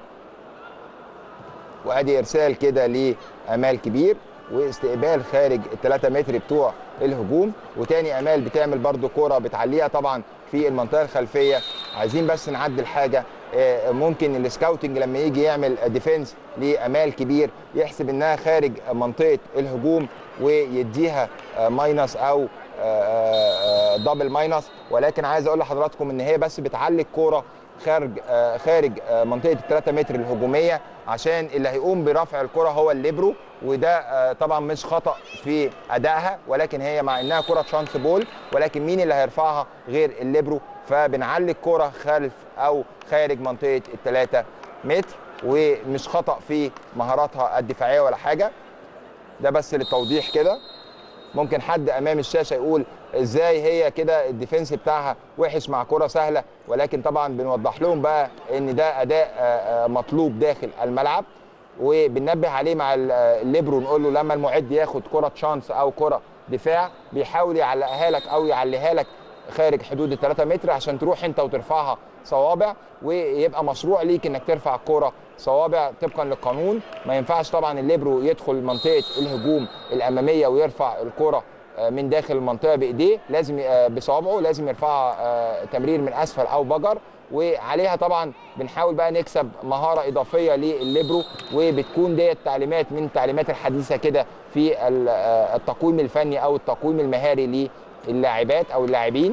وادي ارسال كده لامال كبير واستقبال خارج ال 3 متر بتوع الهجوم وتاني امال بتعمل برضو كوره بتعليها طبعا في المنطقه الخلفيه عايزين بس نعدل حاجه آه، ممكن السكاوتنج لما يجي يعمل ديفنس لامال كبير يحسب انها خارج منطقه الهجوم ويديها آه، ماينس او آه، آه، دبل ماينس ولكن عايز اقول لحضراتكم ان هي بس بتعلي الكوره خارج آه، خارج آه، منطقه ال 3 متر الهجوميه عشان اللي هيقوم برفع الكره هو الليبرو وده آه، طبعا مش خطا في ادائها ولكن هي مع انها كره شانس بول ولكن مين اللي هيرفعها غير الليبرو فبنعلي الكره خلف او خارج منطقه ال 3 متر ومش خطا في مهاراتها الدفاعيه ولا حاجه ده بس للتوضيح كده ممكن حد امام الشاشه يقول ازاي هي كده الديفنس بتاعها وحش مع كره سهله ولكن طبعا بنوضح لهم بقى ان ده اداء آه، آه، مطلوب داخل الملعب وبننبه عليه مع ال- آه، الليبرو نقول له لما المعد ياخد كره شانس او كره دفاع بيحاول يعلقها لك او يعليها لك خارج حدود ال 3 متر عشان تروح انت وترفعها صوابع ويبقى مشروع ليك انك ترفع الكوره صوابع طبقا للقانون ما ينفعش طبعا الليبرو يدخل منطقه الهجوم الاماميه ويرفع الكوره آه، من داخل المنطقه بايديه لازم آه، بصوابعه لازم يرفعها آه، تمرير من اسفل او بجر وعليها طبعا بنحاول بقى نكسب مهاره اضافيه للليبرو وبتكون ديت تعليمات من التعليمات الحديثه كده في ال- آه، التقويم الفني او التقويم المهاري للاعبات او اللاعبين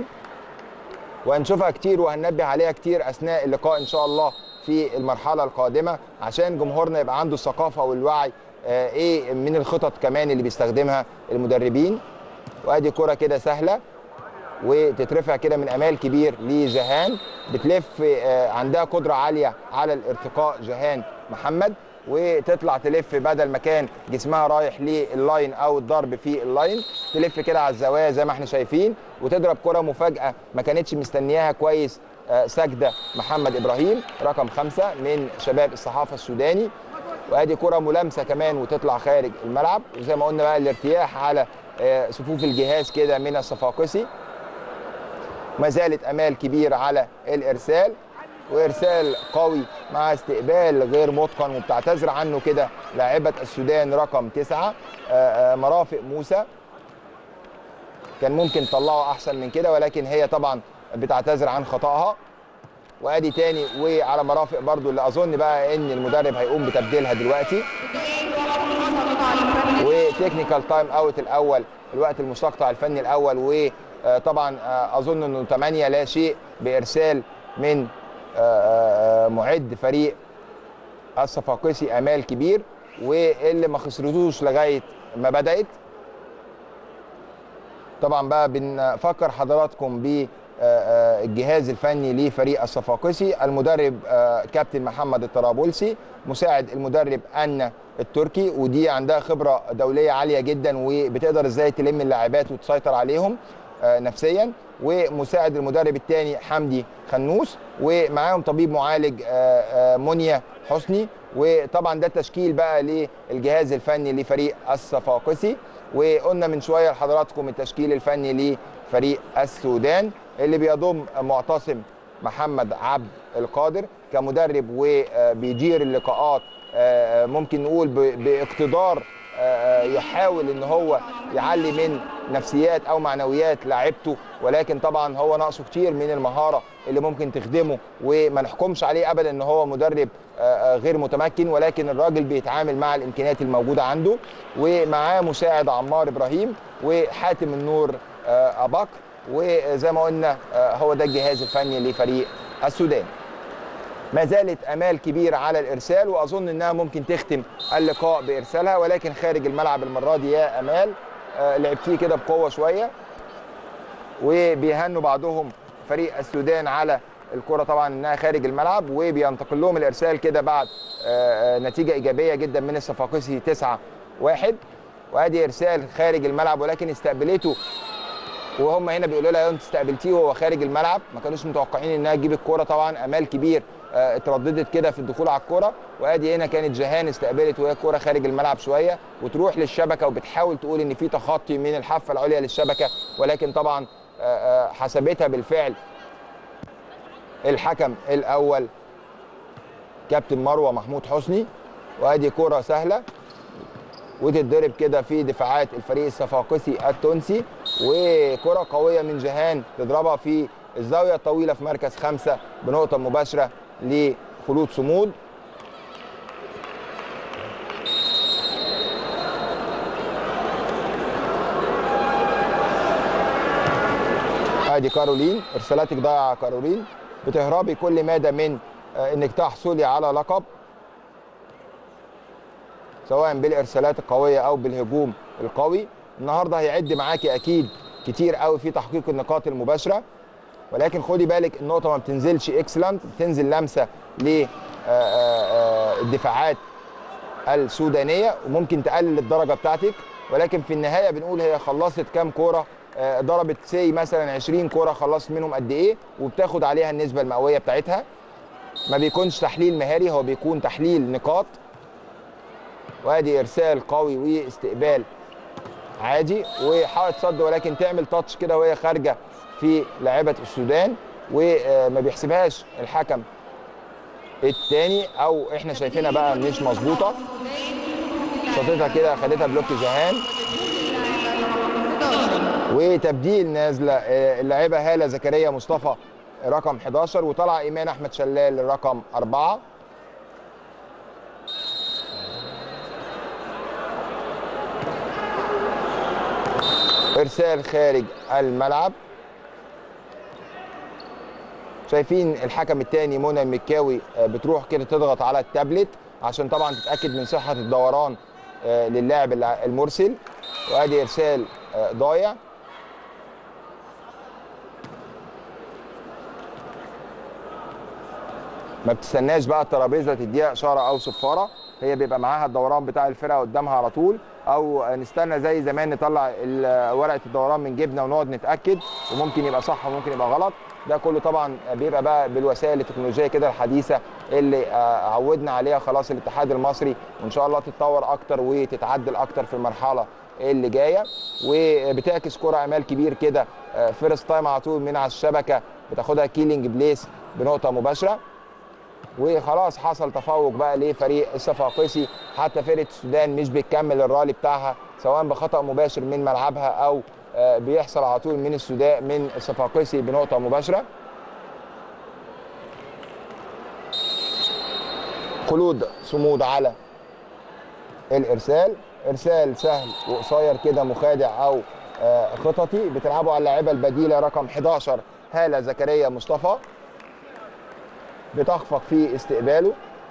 وهنشوفها كتير وهننبه عليها كتير اثناء اللقاء ان شاء الله في المرحله القادمه عشان جمهورنا يبقى عنده الثقافه والوعي آه، ايه من الخطط كمان اللي بيستخدمها المدربين وادي كره كده سهله وتترفع كده من امال كبير لجهان بتلف آه، عندها قدره عاليه على الارتقاء جهان محمد وتطلع تلف بدل ما كان جسمها رايح لللاين او الضرب في اللاين تلف كده على الزوايا زي ما احنا شايفين وتضرب كره مفاجاه ما كانتش مستنياها كويس آه، سجده محمد ابراهيم رقم خمسة من شباب الصحافه السوداني وادي كره ملامسه كمان وتطلع خارج الملعب وزي ما قلنا بقى الارتياح على آه، صفوف الجهاز كده من الصفاقسي ما زالت امال كبير على الارسال وارسال قوي مع استقبال غير متقن وبتعتذر عنه كده لاعبه السودان رقم تسعة آه، آه، مرافق موسى كان ممكن تطلعه احسن من كده ولكن هي طبعا بتعتذر عن خطأها وادي تاني وعلى مرافق برضو اللي اظن بقى ان المدرب هيقوم بتبديلها دلوقتي وتكنيكال تايم اوت الاول الوقت المستقطع الفني الاول وطبعا اظن انه 8 لا شيء بارسال من آه، آه، معد فريق الصفاقسي امال كبير واللي ما خسرتوش لغايه ما بدات طبعا بقى بنفكر حضراتكم ب آه، آه، الجهاز الفني لفريق الصفاقسي المدرب آه، كابتن محمد الطرابلسي مساعد المدرب أنا التركي ودي عندها خبرة دولية عالية جدا وبتقدر ازاي تلم اللاعبات وتسيطر عليهم آه، نفسيا ومساعد المدرب الثاني حمدي خنوس ومعاهم طبيب معالج آه، آه، منيا حسني وطبعا ده تشكيل بقى للجهاز الفني لفريق الصفاقسي وقلنا من شويه لحضراتكم التشكيل الفني لفريق السودان اللي بيضم معتصم محمد عبد القادر كمدرب وبيدير اللقاءات آه، ممكن نقول ب- باقتدار آه، يحاول ان هو يعلي من نفسيات او معنويات لاعيبته ولكن طبعا هو ناقصه كتير من المهاره اللي ممكن تخدمه وما نحكمش عليه ابدا ان هو مدرب آه، آه، غير متمكن ولكن الراجل بيتعامل مع الامكانيات الموجوده عنده ومعاه مساعد عمار ابراهيم وحاتم النور آه، ابكر وزي ما قلنا آه، هو ده الجهاز الفني لفريق السودان ما زالت امال كبيره على الارسال واظن انها ممكن تختم اللقاء بارسالها ولكن خارج الملعب المره دي يا امال آه، لعبتيه كده بقوه شويه وبيهنوا بعضهم فريق السودان على الكره طبعا انها خارج الملعب وبينتقل لهم الارسال كده بعد آه، آه، نتيجه ايجابيه جدا من الصفاقسي 9 1 وادي ارسال خارج الملعب ولكن استقبلته وهم هنا بيقولوا لها انت استقبلتيه وهو خارج الملعب ما كانوش متوقعين انها تجيب الكوره طبعا امال كبير آه، اترددت كده في الدخول على الكوره وادي هنا كانت جهان استقبلت وهي الكوره خارج الملعب شويه وتروح للشبكه وبتحاول تقول ان في تخطي من الحافه العليا للشبكه ولكن طبعا آه، آه، حسبتها بالفعل الحكم الاول كابتن مروه محمود حسني وادي كوره سهله وتتضرب كده في دفاعات الفريق الصفاقسي التونسي وكرة قوية من جهان تضربها في الزاوية الطويلة في مركز خمسة بنقطة مباشرة لخلود صمود ادي كارولين ارسالاتك ضايعه يا كارولين بتهربي كل مدى من آه، انك تحصلي على لقب سواء بالارسالات القويه او بالهجوم القوي النهارده هيعد معاكي اكيد كتير قوي في تحقيق النقاط المباشره ولكن خدي بالك النقطه ما بتنزلش اكسلنت بتنزل لمسه للدفاعات السودانيه وممكن تقلل الدرجه بتاعتك ولكن في النهايه بنقول هي خلصت كام كوره آه، ضربت سي مثلا 20 كوره خلصت منهم قد ايه وبتاخد عليها النسبه المئويه بتاعتها ما بيكونش تحليل مهاري هو بيكون تحليل نقاط وادي ارسال قوي واستقبال عادي وحاولت صد ولكن تعمل تاتش كده وهي خارجه في لاعبه السودان وما بيحسبهاش الحكم الثاني او احنا شايفينها بقى مش مظبوطه شاطتها كده خدتها بلوك جهان وتبديل نازله آه، اللاعبه هاله زكريا مصطفى رقم 11 وطلع ايمان احمد شلال رقم 4 ارسال خارج الملعب شايفين الحكم الثاني منى المكاوي آه، بتروح كده تضغط على التابلت عشان طبعا تتاكد من صحه الدوران آه، للاعب الع- المرسل وادي ارسال آه، ضايع ما بتستناش بقى الترابيزه تديها اشاره او صفاره هي بيبقى معاها الدوران بتاع الفرقه قدامها على طول او نستنى زي زمان نطلع ال- ورقه الدوران من جيبنا ونقعد نتاكد وممكن يبقى صح وممكن يبقى غلط ده كله طبعا بيبقى بقى بالوسائل التكنولوجيه كده الحديثه اللي آه، عودنا عليها خلاص الاتحاد المصري وان شاء الله تتطور اكتر وتتعدل اكتر في المرحله اللي جايه وبتعكس كره امال كبير كده فيرست تايم على طول من على الشبكه بتاخدها كيلينج بليس بنقطه مباشره وخلاص حصل تفوق بقى لفريق الصفاقسي حتى فرقه السودان مش بتكمل الرالي بتاعها سواء بخطا مباشر من ملعبها او آه، بيحصل على طول من السودان من الصفاقسي بنقطه مباشره خلود صمود على الارسال ارسال سهل وقصير كده مخادع او آه، خططي بتلعبوا على اللاعبه البديله رقم 11 هاله زكريا مصطفى بتخفق في استقباله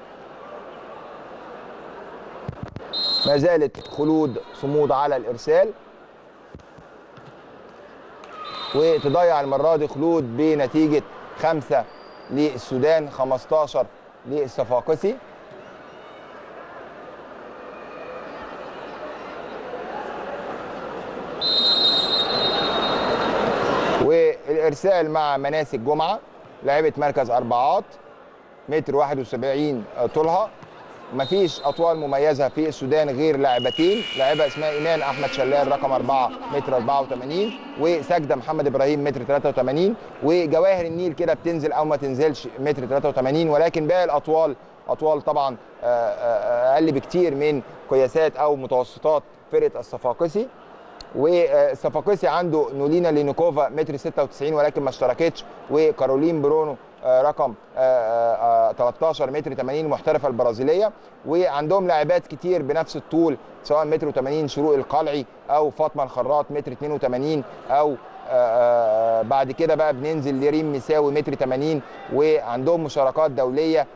ما زالت خلود صمود على الارسال وتضيع المره دي خلود بنتيجه خمسه للسودان 15 للصفاقسي والارسال مع مناسك جمعه لعبه مركز اربعات متر 71 طولها مفيش اطوال مميزه في السودان غير لاعبتين لاعبه اسمها ايمان احمد شلال رقم 4 متر 84 وسجده محمد ابراهيم متر 83 وجواهر النيل كده بتنزل او ما تنزلش متر 83 ولكن باقي الاطوال اطوال طبعا آه، آه، اقل بكتير من قياسات او متوسطات فرقه الصفاقسي والصفاقسي عنده نولينا لينوكوفا متر 96 ولكن ما اشتركتش وكارولين برونو آه، رقم آه، آه، 13 متر 80 محترفه البرازيليه وعندهم لاعبات كتير بنفس الطول سواء متر 80 شروق القلعي او فاطمه الخراط متر 82 او آه، آه، بعد كده بقى بننزل لريم مساوي متر 80 وعندهم مشاركات دوليه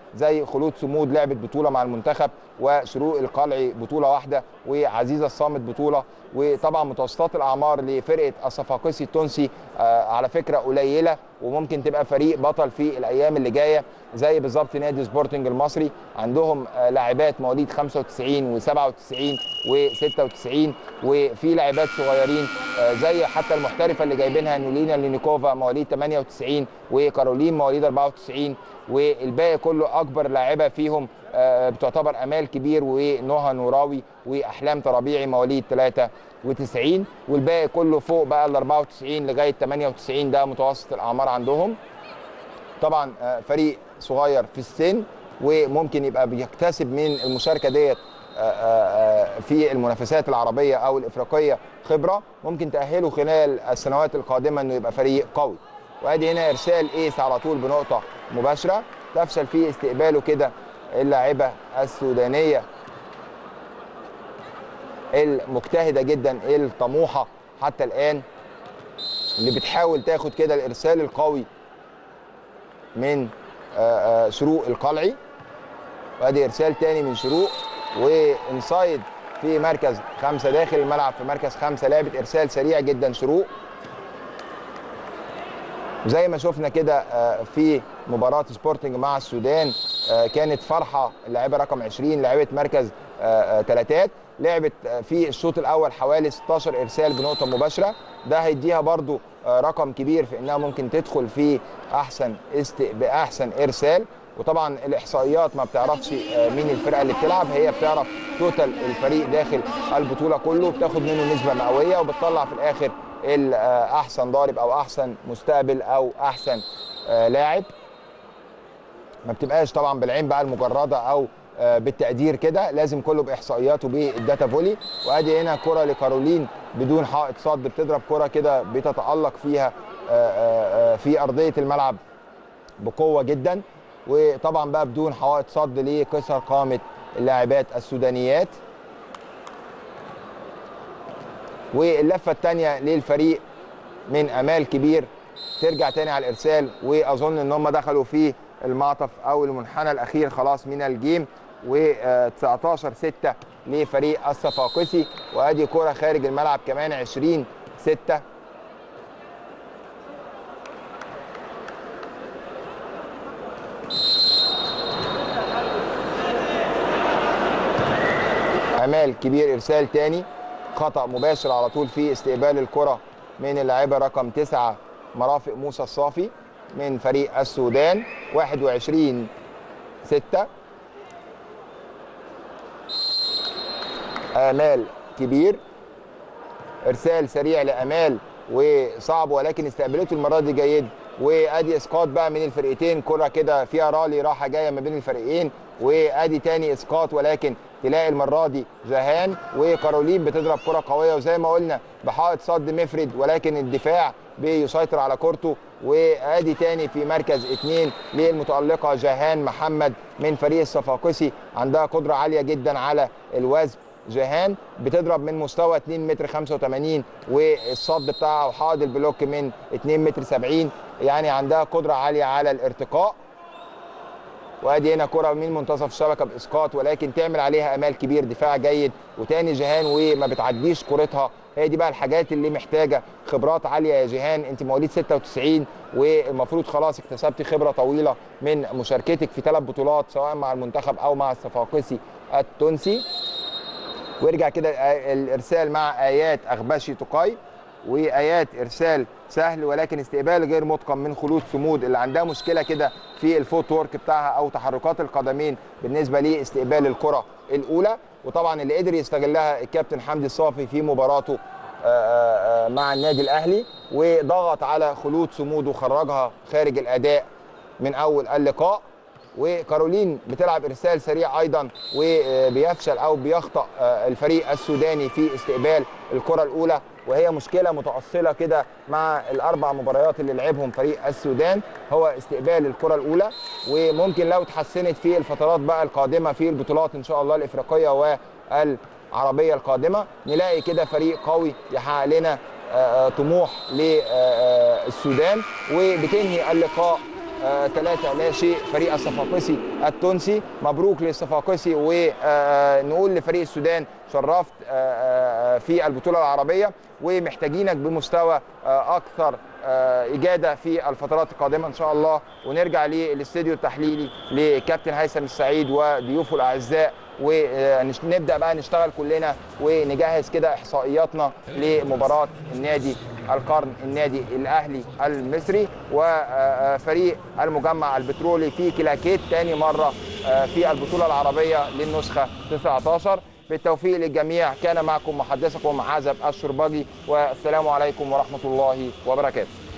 زي خلود صمود لعبت بطوله مع المنتخب وشروق القلعي بطوله واحده وعزيزه الصامت بطوله وطبعا متوسطات الاعمار لفرقه الصفاقسي التونسي آه، على فكره قليله وممكن تبقى فريق بطل في الايام اللي جايه زي بالظبط نادي سبورتنج المصري عندهم آه، لاعبات مواليد 95 و97 و96 وفي لاعبات صغيرين آه، زي حتى المحترفه اللي جايبينها نولينا لينيكوفا مواليد 98 وكارولين مواليد 94 والباقي كله اكبر لاعبه فيهم آه، بتعتبر امال كبير ونهى نوراوي واحلام ترابيعي مواليد 93 والباقي كله فوق بقى ال 94 لغايه 98 ده متوسط الاعمار عندهم طبعا آه، فريق صغير في السن وممكن يبقى بيكتسب من المشاركه ديت آه، آه، آه، في المنافسات العربيه او الافريقيه خبره ممكن تاهله خلال السنوات القادمه انه يبقى فريق قوي وادي هنا ارسال ايس على طول بنقطه مباشره تفشل في استقباله كده اللاعبه السودانيه المجتهده جدا الطموحه حتى الان اللي بتحاول تاخد كده الارسال القوي من آه، آه، شروق القلعي وادي ارسال تاني من شروق وانسايد في مركز خمسه داخل الملعب في مركز خمسه لعبه ارسال سريع جدا شروق زي ما شفنا كده آه، في مباراه سبورتنج مع السودان آه، كانت فرحه اللاعبه رقم 20 لاعبه مركز آه، آه، ثلاثات لعبت آه، في الشوط الاول حوالي 16 ارسال بنقطه مباشره ده هيديها برضو آه، رقم كبير في انها ممكن تدخل في احسن است... باحسن ارسال وطبعا الاحصائيات ما بتعرفش آه، مين الفرقه اللي بتلعب هي بتعرف توتال الفريق داخل البطوله كله بتاخد منه نسبه مئويه وبتطلع في الاخر ال- آه، احسن ضارب او احسن مستقبل او احسن آه، لاعب ما بتبقاش طبعا بالعين بقى المجرده او آه، بالتقدير كده لازم كله باحصائيات وبالداتا فولي وادي هنا كره لكارولين بدون حائط صد بتضرب كره كده بتتالق فيها آه، آه، آه، في ارضيه الملعب بقوه جدا وطبعا بقى بدون حوائط صد لكسر قامه اللاعبات السودانيات واللفه الثانيه للفريق من امال كبير ترجع تاني على الارسال واظن ان هم دخلوا في المعطف او المنحنى الاخير خلاص من الجيم و19 6 لفريق الصفاقسي وادي كره خارج الملعب كمان 20 6 امال كبير ارسال تاني خطا مباشر على طول في استقبال الكره من اللاعبه رقم 9 مرافق موسى الصافي من فريق السودان 21 6 امال كبير ارسال سريع لامال وصعب ولكن استقبلته المره دي جيد وادي اسقاط بقى من الفرقتين كره كده فيها رالي راحه جايه ما بين الفريقين وادي تاني اسقاط ولكن تلاقي المره دي جهان وكارولين بتضرب كره قويه وزي ما قلنا بحائط صد مفرد ولكن الدفاع بيسيطر على كورته وادي تاني في مركز اثنين للمتالقه جهان محمد من فريق الصفاقسي عندها قدره عاليه جدا على الوزن جهان بتضرب من مستوى 2 متر 85 والصد بتاعها وحائط البلوك من 2 متر 70 يعني عندها قدره عاليه على الارتقاء وادي هنا كره من منتصف الشبكه باسقاط ولكن تعمل عليها امال كبير دفاع جيد وتاني جيهان وما بتعديش كورتها هي دي بقى الحاجات اللي محتاجه خبرات عاليه يا جيهان انت مواليد 96 والمفروض خلاص اكتسبتي خبره طويله من مشاركتك في ثلاث بطولات سواء مع المنتخب او مع الصفاقسي التونسي ويرجع كده الارسال مع ايات اغبشي تقاي وايات ارسال سهل ولكن استقبال غير متقن من خلود صمود اللي عندها مشكله كده في الفوت وورك بتاعها او تحركات القدمين بالنسبه لاستقبال الكره الاولى وطبعا اللي قدر يستغلها الكابتن حمدي الصافي في مباراته آه، آه، آه، مع النادي الاهلي وضغط على خلود صمود وخرجها خارج الاداء من اول اللقاء وكارولين بتلعب ارسال سريع ايضا وبيفشل او بيخطا آه، الفريق السوداني في استقبال الكره الاولى وهي مشكله متاصله كده مع الاربع مباريات اللي لعبهم فريق السودان هو استقبال الكره الاولى وممكن لو اتحسنت في الفترات بقى القادمه في البطولات ان شاء الله الافريقيه والعربيه القادمه نلاقي كده فريق قوي يحقق لنا آه، آه، طموح للسودان وبتنهي اللقاء ثلاثة لا شيء فريق الصفاقسي التونسي مبروك للصفاقسي ونقول لفريق السودان شرفت آه، آه، في البطولة العربية ومحتاجينك بمستوى آه، أكثر آه، إجادة في الفترات القادمة إن شاء الله ونرجع للاستديو التحليلي لكابتن هيثم السعيد وضيوفه الأعزاء ونبدا بقى نشتغل كلنا ونجهز كده احصائياتنا لمباراه النادي القرن النادي الاهلي المصري وفريق المجمع البترولي في كلاكيت تاني مره آه، في البطوله العربيه للنسخه 19 بالتوفيق للجميع كان معكم محدثكم عزب الشرباجي والسلام عليكم ورحمه الله وبركاته